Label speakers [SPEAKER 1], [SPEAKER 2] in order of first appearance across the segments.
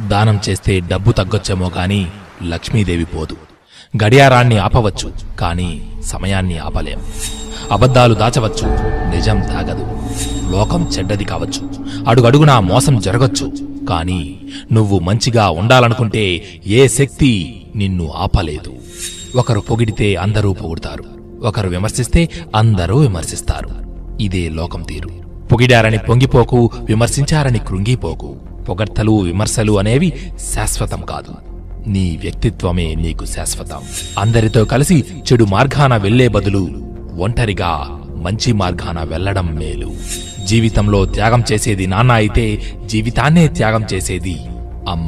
[SPEAKER 1] దానం చేస్తే డబ్బు తగ్గొచ్చేమో గాని లక్ష్మీదేవి పోదు గడియారాన్ని ఆపవచ్చు కాని సమయాన్ని ఆపలేం అబద్ధాలు దాచవచ్చు నిజం తాగదు లోకం చెడ్డది కావచ్చు అడుగడుగునా మోసం జరగచ్చు కాని నువ్వు మంచిగా ఉండాలనుకుంటే ఏ శక్తి నిన్ను ఆపలేదు ఒకరు పొగిడితే అందరూ పొగుడుతారు ఒకరు విమర్శిస్తే అందరూ విమర్శిస్తారు ఇదే లోకం తీరు పొగిడారని పొంగిపోకు విమర్శించారని కృంగిపోకు పొగడ్తలు విమర్శలు అనేవి శాశ్వతం కాదు నీ వ్యక్తిత్వమే నీకు శాశ్వతం అందరితో కలిసి చెడు మార్గాన వెళ్లే బదులు ఒంటరిగా మంచి మార్గాన వెళ్లడం మేలు జీవితంలో త్యాగం చేసేది నాన్న అయితే జీవితాన్నే త్యాగం చేసేది అమ్మ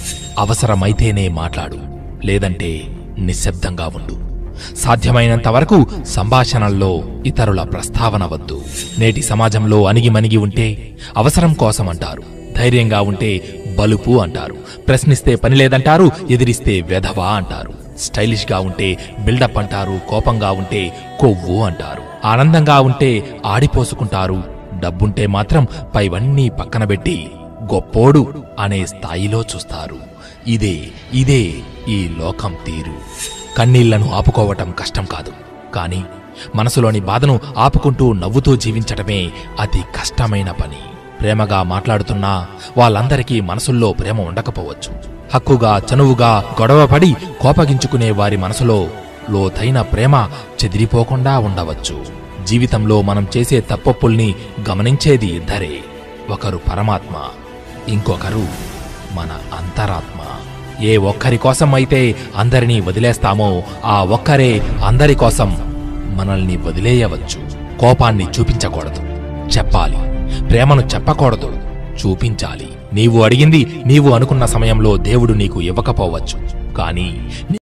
[SPEAKER 1] అవసరమైతేనే మాట్లాడు లేదంటే నిశ్శబ్దంగా ఉండు సాధ్యమైనంత వరకు సంభాషణల్లో ఇతరుల ప్రస్తావన వద్దు నేటి సమాజంలో అణిగిమణిగి ఉంటే అవసరం కోసం అంటారు ధైర్యంగా ఉంటే బలుపు అంటారు ప్రశ్నిస్తే పని లేదంటారు ఎదిరిస్తే వెధవా అంటారు స్టైలిష్ గా ఉంటే బిల్డప్ అంటారు కోపంగా ఉంటే కొవ్వు అంటారు ఆనందంగా ఉంటే ఆడిపోసుకుంటారు డబ్బుంటే మాత్రం పైవన్నీ పక్కన పెట్టి గొప్పోడు అనే స్థాయిలో చూస్తారు ఇదే ఇదే ఈ లోకం తీరు కన్నీళ్లను ఆపుకోవటం కష్టం కాదు కాని మనసులోని బాధను ఆపుకుంటూ నవ్వుతూ జీవించటమే అతి కష్టమైన పని ప్రేమగా మాట్లాడుతున్నా వాళ్ళందరికీ మనసుల్లో ప్రేమ ఉండకపోవచ్చు హక్కుగా చనువుగా గొడవపడి కోపగించుకునే వారి మనసులో లోతైన ప్రేమ చెదిరిపోకుండా ఉండవచ్చు జీవితంలో మనం చేసే తప్పొప్పుల్ని గమనించేది ఇద్దరే ఒకరు పరమాత్మ ఇంకొకరు మన అంతరాత్మ ఏ ఒక్కరి కోసం అయితే అందరినీ వదిలేస్తామో ఆ ఒక్కరే అందరి కోసం మనల్ని వదిలేయవచ్చు కోపాన్ని చూపించకూడదు చెప్పాలి ప్రేమను చెప్పకూడదు చూపించాలి నీవు అడిగింది నీవు అనుకున్న సమయంలో దేవుడు నీకు ఇవ్వకపోవచ్చు కానీ